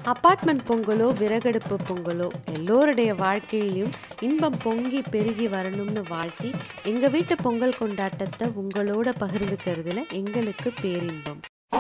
apartment பொங்கலோ விறகடுப்பு பொங்கலோ எல்லோருடைய வாழ்க்கையிலும் இன்பம் பொங்கி பெருகி வரணும்னு வாழ்த்தி எங்கள் வீட்டு பொங்கல் கொண்டாட்டத்தை உங்களோட பகிர்ந்துக்கிறதுல எங்களுக்கு பேரின்பம்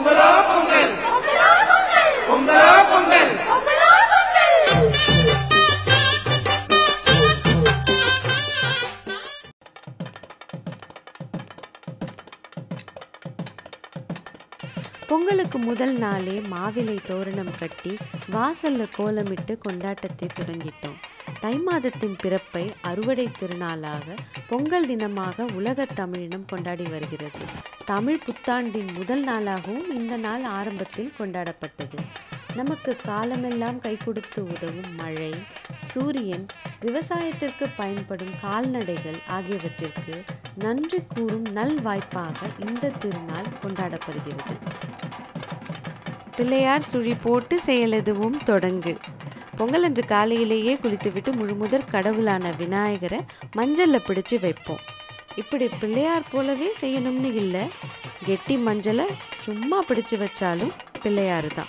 பொங்கலுக்கு முதல் நாளே மாவிலை தோரணம் கட்டி வாசல்ல கோலமிட்டு கொண்டாட்டத்தை தொடங்கிட்டோம் தை மாதத்தின் பிறப்பை அறுவடை திருநாளாக பொங்கல் தினமாக உலகத் தமிழினம் கொண்டாடி வருகிறது தமிழ் புத்தாண்டின் முதல் நாளாகவும் இந்த நாள் ஆரம்பத்தில் கொண்டாடப்பட்டது நமக்கு காலமெல்லாம் கை கொடுத்து உதவும் மழை சூரியன் விவசாயத்திற்கு பயன்படும் கால்நடைகள் ஆகியவற்றிற்கு நன்றி கூறும் நல் வாய்ப்பாக இந்த திருநாள் கொண்டாடப்படுகிறது பிள்ளையார் சுழி போட்டு செயலெதுவும் தொடங்கு பொங்கல் அன்று காலையிலேயே குளித்துவிட்டு முழுமுதற் கடவுளான விநாயகரை மஞ்சள்ல பிடிச்சு வைப்போம் இப்படி பிள்ளையார் போலவே செய்யணும்னு இல்லை கெட்டி மஞ்சளை சும்மா பிடிச்சு வச்சாலும் பிள்ளையாரு தான்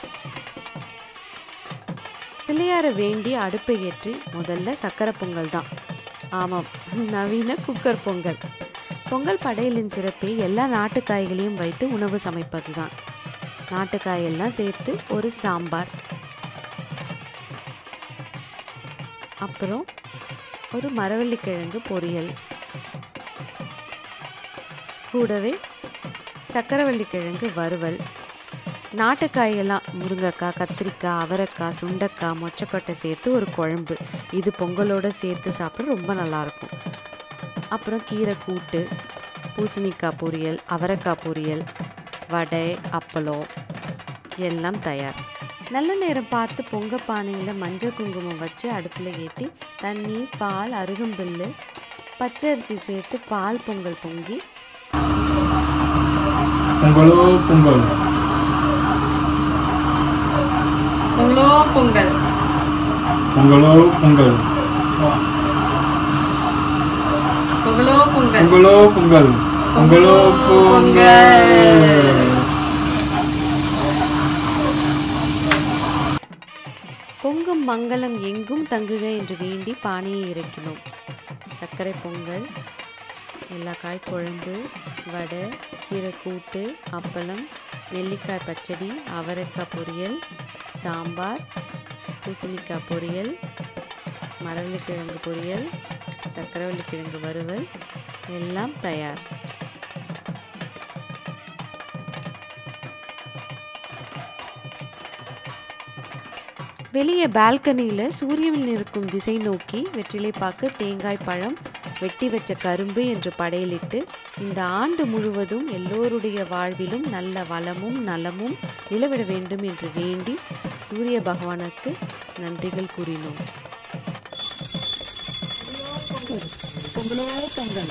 பிள்ளையாரை வேண்டி அடுப்பை ஏற்றி முதல்ல சக்கரை பொங்கல் தான் ஆமாம் நவீன குக்கர் பொங்கல் பொங்கல் படையலின் சிறப்பே எல்லா நாட்டுக்காய்களையும் வைத்து உணவு சமைப்பது தான் நாட்டுக்காயெல்லாம் சேர்த்து ஒரு சாம்பார் அப்புறம் ஒரு மரவள்ளிக்கிழங்கு பொரியல் கூடவே சக்கரவள்ளிக்கிழங்கு வறுவல் நாட்டுக்காயெல்லாம் முருங்கைக்காய் கத்திரிக்காய் அவரைக்காய் சுண்டைக்காய் மொச்சக்கொட்டை சேர்த்து ஒரு குழம்பு இது பொங்கலோட சேர்த்து சாப்பிட ரொம்ப நல்லாயிருக்கும் அப்புறம் கீரை கூட்டு பூசணிக்காய் பொரியல் அவரைக்காய் பொரியல் வடை அப்பளம் எல்லாம் தயார் நல்ல நேரம் பார்த்து பொங்க பானையில் மஞ்சள் குங்குமம் வச்சு அடுப்பில் ஏற்றி தண்ணி பால் அருகம்புல்லு பச்சரிசி சேர்த்து பால் பொங்கல் பொங்கி பொங்கலோ பொங்கல் பொங்கலோ பொங்கல் பொங்கலோ பொங்கல் பொங்கலோ பொங்கல் பொங்கலோ பொங்கல் பொங்கலோ பொங்கல் பொங்கும் மங்களம் எங்கும் தங்குக என்று வேண்டி பானையை இறக்கினோம் சர்க்கரை பொங்கல் எல்லா காய் குழம்பு வடை கீரை கூட்டு அப்பளம் நெல்லிக்காய் பச்சடி அவரைக்காய் பொரியல் சாம்பார் பூசணிக்காய் பொரியல் மரவள்ளிக்கிழங்கு பொரியல் சக்கரவள்ளிக்கிழங்கு வறுவல் எல்லாம் தயார் வெளியே பால்கனியில் சூரியன் இருக்கும் திசை நோக்கி வெற்றிலை பாக்கு தேங்காய் பழம் வெட்டி வச்ச கரும்பு என்று படையலிட்டு இந்த ஆண்டு முழுவதும் எல்லோருடைய வாழ்விலும் நல்ல வளமும் நலமும் நிலவிட வேண்டும் என்று வேண்டி சூரிய பகவானுக்கு நன்றிகள் கூறினோம் பொங்கலோ பொங்கல்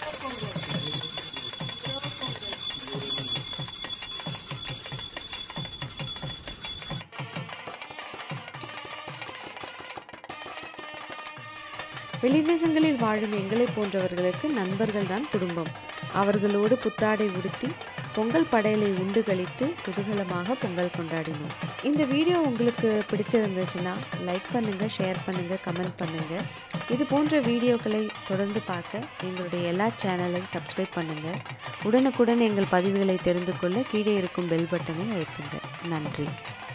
வெளிதேசங்களில் வாழும் எங்களை போன்றவர்களுக்கு நண்பர்கள் தான் குடும்பம் அவர்களோடு புத்தாடை உடுத்தி பொங்கல் படையலை உண்டு கழித்து குதூகலமாக பொங்கல் கொண்டாடினோம் இந்த வீடியோ உங்களுக்கு பிடிச்சிருந்துச்சுன்னா லைக் பண்ணுங்கள் ஷேர் பண்ணுங்கள் கமெண்ட் பண்ணுங்கள் இது போன்ற வீடியோக்களை தொடர்ந்து பார்க்க எங்களுடைய எல்லா சேனலையும் சப்ஸ்கிரைப் பண்ணுங்கள் உடனுக்குடன் எங்கள் பதிவுகளை தெரிந்து கொள்ள கீழே இருக்கும் பெல் பட்டனை அழுத்துங்க நன்றி